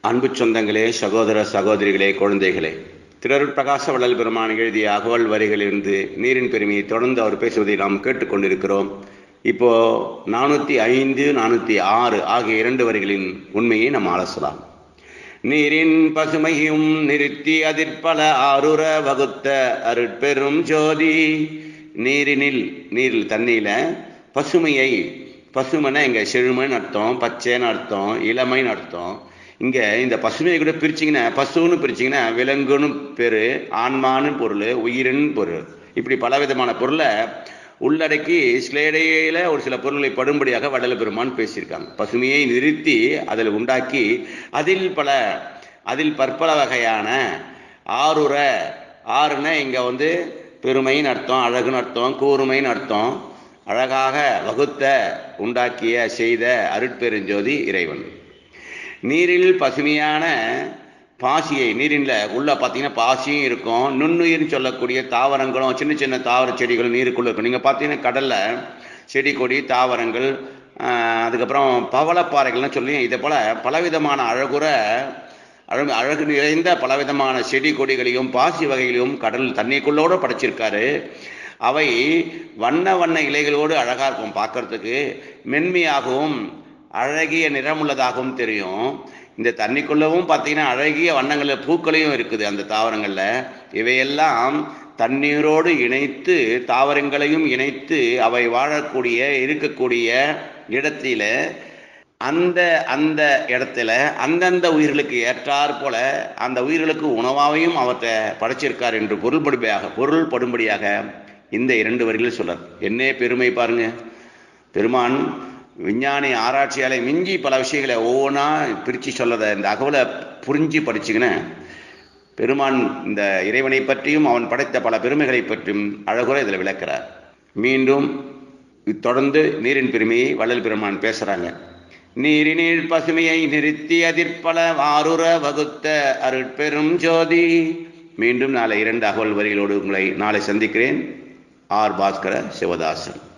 அன்பு சொந்தங்களே சகோதர சகோதரிகளே குழந்தைகளே திருஅருட் பிரகாச வள்ளல் பெருமான் எழுதிய அகவல் வரிகளிலிருந்து நீரின் பெருமையை தொடர்ந்து அவர் பேசுவதை நாம் கேட்டுக்கொண்டிருக்கிறோம் இப்போ நானூற்றி ஐந்து நானூற்றி ஆறு ஆகிய இரண்டு வரிகளின் உண்மையை நாம் ஆலோசலாம் நீரின் பசுமையும் நிறுத்தி அதிர்பல ஆறுற வகுத்த அருட்பெரும் ஜோதி நீரினில் நீரில் தண்ணியில பசுமையை பசுமைன்னா இங்க செழுமைன்னு அர்த்தம் பச்சைன்னு அர்த்தம் இளமைன்னு அர்த்தம் இங்க இந்த பசுமையை கூட பிரிச்சிங்கன்னா பசுன்னு பிரிச்சிங்கன்னா விலங்குன்னு பேரு ஆன்மான்னு பொருள் உயிரின் பொருள் இப்படி பலவிதமான பொருளை உள்ளடக்கி ஸ்லேடையில ஒரு சில பொருள்களை படும்படியாக வடல பெருமான் பேசியிருக்காங்க பசுமையை நிறுத்தி அதில் உண்டாக்கி அதில் பல அதில் பற்பல வகையான ஆறுற ஆறுன இங்க வந்து பெருமைன்னு அர்த்தம் அழகுன்னு அர்த்தம் கூர்மைன்னு அர்த்தம் அழகாக வகுத்த உண்டாக்கிய செய்த அருட்பெருஞ்சோதி இறைவன் நீரில் பசுமையான பாசியை நீரின்ல உள்ள பார்த்தீங்கன்னா பாசியும் இருக்கும் நுண்ணுயிர்னு சொல்லக்கூடிய தாவரங்களும் சின்ன சின்ன தாவர செடிகளும் நீருக்குள்ள இருக்கும் நீங்கள் பார்த்தீங்கன்னா கடல்ல செடி கொடி தாவரங்கள் அதுக்கப்புறம் பவளப்பாறைகள்னு சொல்லி இதே போல பலவிதமான அழகுற அழகு அழகு நிறைந்த பலவிதமான செடி கொடிகளையும் பாசி வகைகளையும் கடல் தண்ணிக்குள்ளோட படைச்சிருக்காரு அவை வண்ண வண்ண இலைகளோடு அழகா இருக்கும் பார்க்கறதுக்கு மென்மையாகவும் அழகிய நிறமுள்ளதாகவும் தெரியும் இந்த தண்ணிக்குள்ளவும் பார்த்தீங்கன்னா அழகிய வண்ணங்களில் பூக்களையும் இருக்குது அந்த தாவரங்களில் இவையெல்லாம் தண்ணீரோடு இணைத்து தாவரங்களையும் இணைத்து அவை வாழக்கூடிய இருக்கக்கூடிய இடத்தில அந்த அந்த இடத்துல அந்தந்த உயிர்களுக்கு ஏற்றார் போல அந்த உயிர்களுக்கு உணவாவையும் அவற்றை படைச்சிருக்கார் என்று பொருள்படுமையாக பொருள் படும்படியாக இந்த இரண்டு வரிகளில் சொல்றார் என்ன பெருமை பாருங்க பெருமான் விஞ்ஞானி ஆராய்ச்சியாலே மிஞ்சி பல விஷயங்களை ஒவ்வொன்றா பிரித்து சொல்லத இந்த அகவலை புரிஞ்சு படிச்சுக்கின பெருமான் இந்த இறைவனை பற்றியும் அவன் படைத்த பல பெருமைகளை பற்றியும் அழகுற இதில் விளக்கிறார் மீண்டும் தொடர்ந்து நீரின் பெருமையை வள்ளல் பெருமான் பேசுறாங்க நீரினில் பசுமையை நிறுத்தி அதிர்பல ஆறுற வகுத்த அருட்பெரும் ஜோதி மீண்டும் நாளை இரண்டு அகவல் வரிகளோடு உங்களை நாளை சந்திக்கிறேன் ஆர் பாஸ்கர சிவதாசன்